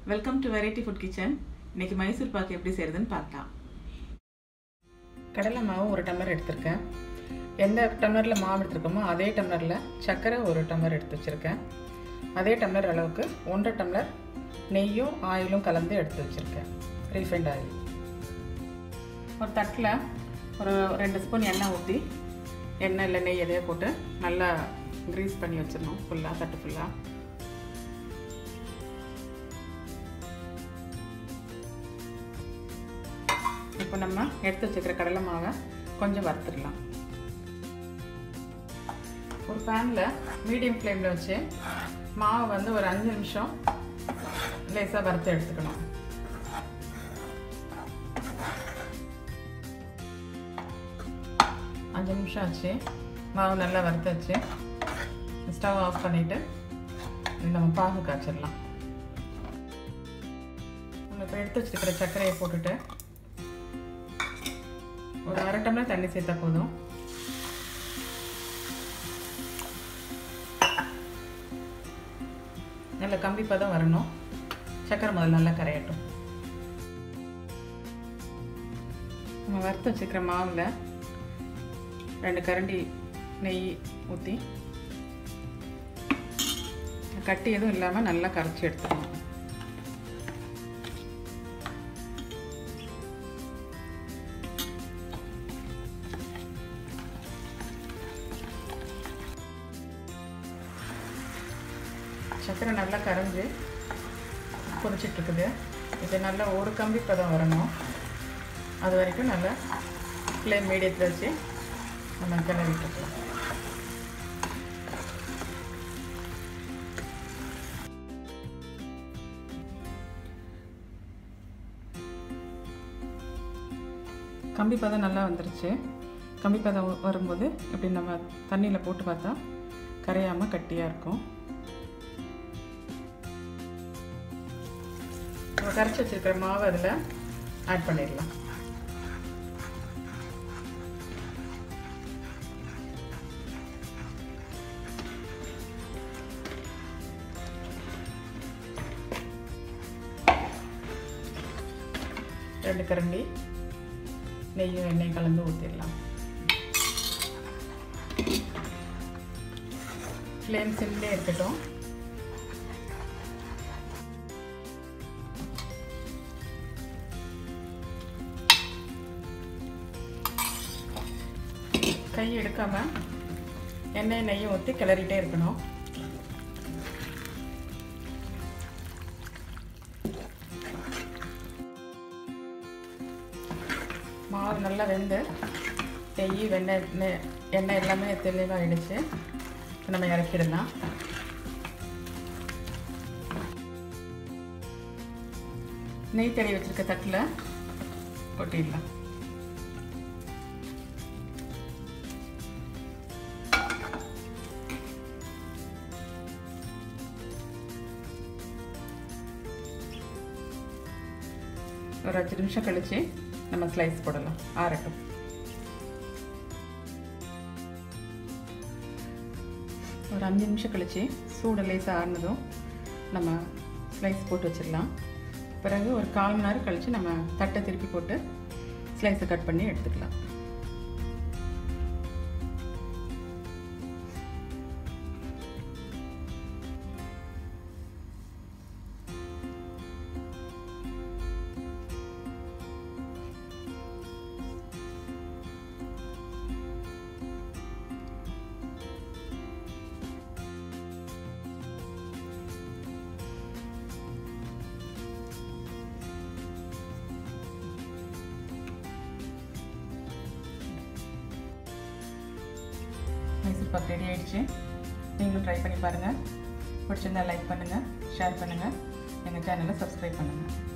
welcome to variety food kitchen இன்னைக்கு மைசூர் பாக்கு எப்படி செய்யறதுன்னு பார்க்கலாம் கடலை மாவு ஒரு டம்ளர் எடுத்திருக்கேன் எந்த டம்ளரில் மாவு எடுத்திருக்கோமோ அதே டம்ளரில் சர்க்கரை ஒரு டம்ளர் எடுத்து வச்சுருக்கேன் அதே டம்ளர் அளவுக்கு ஒன்றரை டம்ளர் நெய்யும் ஆயிலும் கலந்து எடுத்து வச்சுருக்கேன் ரீஃபைண்ட் ஆயில் ஒரு தட்டில் ஒரு ரெண்டு ஸ்பூன் எண்ணெய் ஊற்றி எண்ணெய் இல்லை நெய் எதையோ போட்டு நல்லா க்ரீஸ் பண்ணி வச்சிடணும் ஃபுல்லாக தட்டு ஃபுல்லாக இப்போ நம்ம எடுத்து வச்சுக்கிற கடலை மாவை கொஞ்சம் வறுத்துடலாம் ஒரு பேனில் மீடியம் ஃப்ளேமில் வச்சு மாவை வந்து ஒரு அஞ்சு நிமிஷம் லேசாக வறுத்து எடுத்துக்கணும் அஞ்சு நிமிஷம் ஆச்சு மாவு நல்லா வறுத்தாச்சு ஸ்டவ் ஆஃப் பண்ணிவிட்டு நம்ம பாகு காய்ச்சிடலாம் நம்ம இப்போ எடுத்து வச்சுருக்கிற சர்க்கரையை போட்டுட்டு ஒரு அரை டம்ளர் தண்ணி சேர்த்தா போதும் நல்ல கம்பி பதம் வரணும் சக்கரை முதல்ல நல்லா கரையட்டும் நம்ம வறுத்து வச்சுக்கிற மாவில் ரெண்டு கரண்டி நெய் ஊற்றி கட்டி எதுவும் இல்லாமல் நல்லா கரைச்சி எடுத்துக்கணும் சக்கரை நல்லா கரைஞ்சி கொதிச்சிட்ருக்குது இது நல்லா ஒரு கம்பி பதம் வரணும் அது வரைக்கும் நல்லா ஃப்ளேம் மீடியத்தில் வச்சு நம்ம கிளறிட்டுருக்கலாம் கம்பி பதம் நல்லா வந்துருச்சு கம்பி பதம் வரும்போது இப்படி நம்ம தண்ணியில் போட்டு பார்த்தா கரையாமல் கட்டியாக இருக்கும் நம்ம கரைச்சி வச்சுருக்கிற மாவு அதில் ஆட் பண்ணிடலாம் ரெண்டு கரண்டி நெய்யும் எண்ணெய் கலந்து ஊற்றிடலாம் ஃப்ளேம் சிம்லேயே இருக்கட்டும் கை எடுக்காம எண்ணெய் நெய்யும் ஊற்றி கிளறிட்டே இருக்கணும் மாவு நல்லா வெந்து நெய் வெண்ணெய் எண்ணெய் எல்லாமே தெளிவாகிடுச்சு நம்ம இறக்கிடலாம் நெய் தெளி வச்சிருக்க தட்டில் கொட்டிடலாம் ஒரு அஞ்சு நிமிஷம் கழித்து நம்ம ஸ்லைஸ் போடலாம் ஆறட்டும் ஒரு அஞ்சு நிமிஷம் கழித்து சூடு லேசாக ஆறினதும் நம்ம ஸ்லைஸ் போட்டு வச்சிடலாம் பிறகு ஒரு கால் மணி நேரம் கழித்து நம்ம தட்டை திருப்பி போட்டு ஸ்லைஸை கட் பண்ணி எடுத்துக்கலாம் மைசூர் பாக் ரெடி ஆகிடுச்சு நீங்களும் ட்ரை பண்ணி பாருங்கள் பிடிச்சிருந்தா லைக் பண்ணுங்கள் ஷேர் பண்ணுங்கள் எங்கள் சேனலை சப்ஸ்கிரைப் பண்ணுங்கள்